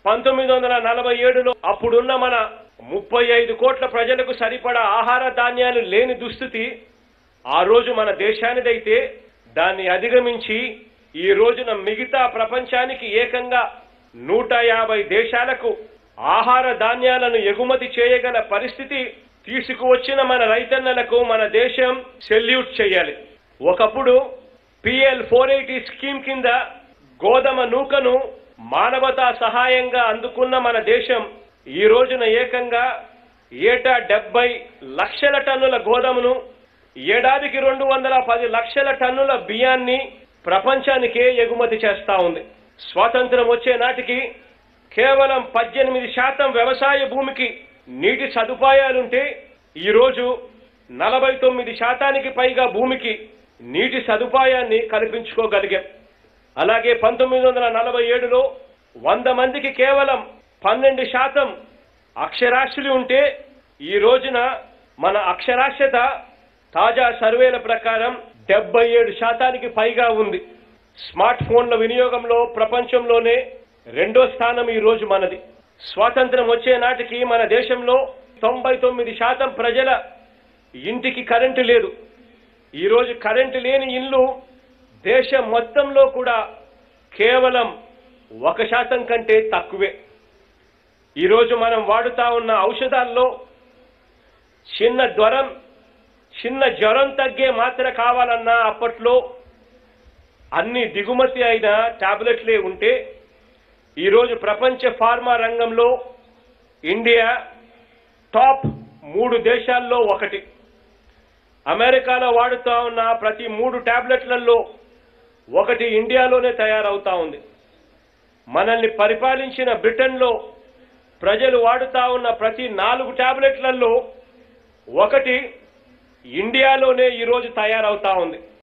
పంతొమ్మిది వందల నలభై ఏడులో అప్పుడున్న మన ముప్పై ఐదు కోట్ల ప్రజలకు సరిపడా ఆహార ధాన్యాలు లేని దుస్థితి ఆ రోజు మన దేశానిదైతే దాన్ని అధిగమించి ఈ రోజున మిగతా ప్రపంచానికి ఏకంగా నూట యాభై దేశాలకు ఆహార ధాన్యాలను ఎగుమతి చేయగల పరిస్థితి తీసుకువచ్చిన మన రైతన్నలకు మన దేశం సెల్యూట్ చేయాలి ఒకప్పుడు పిఎల్ ఫోర్ ఎయిటీ స్కీమ్ కింద గోధుమ నూకను మానవతా సహాయంగా అందుకున్న మన దేశం ఈ రోజున ఏకంగా ఏటా డెబ్బై లక్షల టన్నుల గోధుమను ఏడాదికి రెండు వందల పది లక్షల టన్నుల బియ్యాన్ని ప్రపంచానికే ఎగుమతి చేస్తా ఉంది స్వాతంత్రం వచ్చే నాటికి కేవలం పద్దెనిమిది శాతం వ్యవసాయ భూమికి నీటి సదుపాయాలుంటే ఈ రోజు నలభై తొమ్మిది శాతానికి పైగా భూమికి నీటి సదుపాయాన్ని కల్పించుకోగలిగాం అలాగే పంతొమ్మిది వందల నలభై ఏడులో వంద మందికి కేవలం పన్నెండు శాతం అక్షరాస్యులు ఉంటే ఈ రోజున మన అక్షరాస్యత తాజా సర్వేల ప్రకారం డెబ్బై ఏడు శాతానికి పైగా ఉంది స్మార్ట్ ఫోన్ల వినియోగంలో ప్రపంచంలోనే రెండో స్థానం ఈ రోజు మనది స్వాతంత్రం వచ్చే నాటికి మన దేశంలో తొంభై తొమ్మిది శాతం ప్రజల ఇంటికి కరెంటు లేదు ఈ రోజు కరెంటు లేని ఇల్లు దేశం మొత్తంలో కూడా కేవలం ఒక శాతం కంటే తక్కువే ఈరోజు మనం వాడుతా ఉన్న ఔషధాల్లో చిన్న జ్వరం చిన్న జ్వరం తగ్గే మాత్ర కావాలన్నా అప్పట్లో అన్ని దిగుమతి అయిన టాబ్లెట్లే ఉంటే ఈరోజు ప్రపంచ ఫార్మా రంగంలో ఇండియా టాప్ మూడు దేశాల్లో ఒకటి అమెరికాలో వాడుతా ఉన్న ప్రతి మూడు టాబ్లెట్లలో ఒకటి ఇండియాలోనే తయారవుతా ఉంది మనల్ని పరిపాలించిన బ్రిటన్లో ప్రజలు వాడుతా ఉన్న ప్రతి నాలుగు టాబ్లెట్లలో ఒకటి ఇండియాలోనే ఈరోజు తయారవుతా ఉంది